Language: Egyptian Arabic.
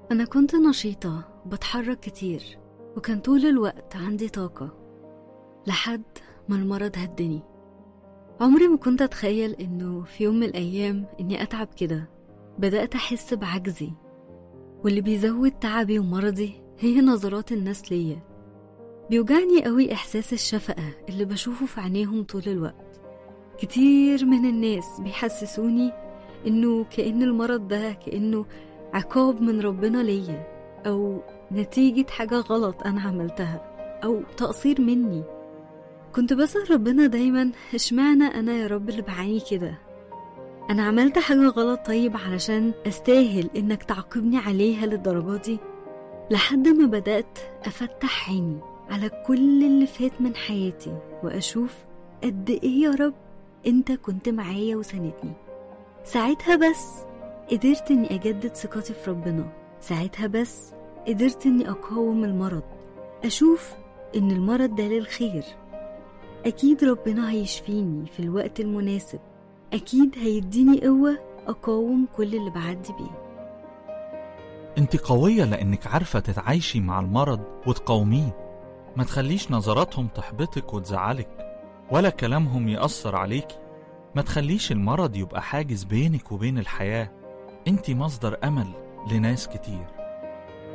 أنا كنت نشيطة بتحرك كتير وكان طول الوقت عندي طاقة لحد ما المرض هدني عمري ما كنت أتخيل إنه في يوم من الأيام إني أتعب كده بدأت أحس بعجزي واللي بيزود تعبي ومرضي هي نظرات الناس ليا بيوجعني قوي إحساس الشفقة اللي بشوفه في عينيهم طول الوقت كتير من الناس بيحسسوني إنه كأن المرض ده كأنه عقاب من ربنا ليا أو نتيجة حاجة غلط أنا عملتها أو تقصير مني كنت بسأل ربنا دايما اشمعنى أنا يا رب اللي بعاني كده أنا عملت حاجة غلط طيب علشان أستاهل إنك تعاقبني عليها للدرجة دي لحد ما بدأت أفتح عيني على كل اللي فات من حياتي وأشوف قد إيه يا رب أنت كنت معايا وساندني ساعتها بس قدرت إني أجدد ثقتي في ربنا ساعتها بس قدرت إني أقاوم المرض أشوف إن المرض ده للخير أكيد ربنا هيشفيني في الوقت المناسب أكيد هيديني قوة أقاوم كل اللي بعدي بيه انت قوية لانك عارفة تتعايشي مع المرض وتقاوميه ما تخليش نظراتهم تحبطك وتزعلك ولا كلامهم يأثر عليكي ما تخليش المرض يبقى حاجز بينك وبين الحياة انت مصدر أمل لناس كتير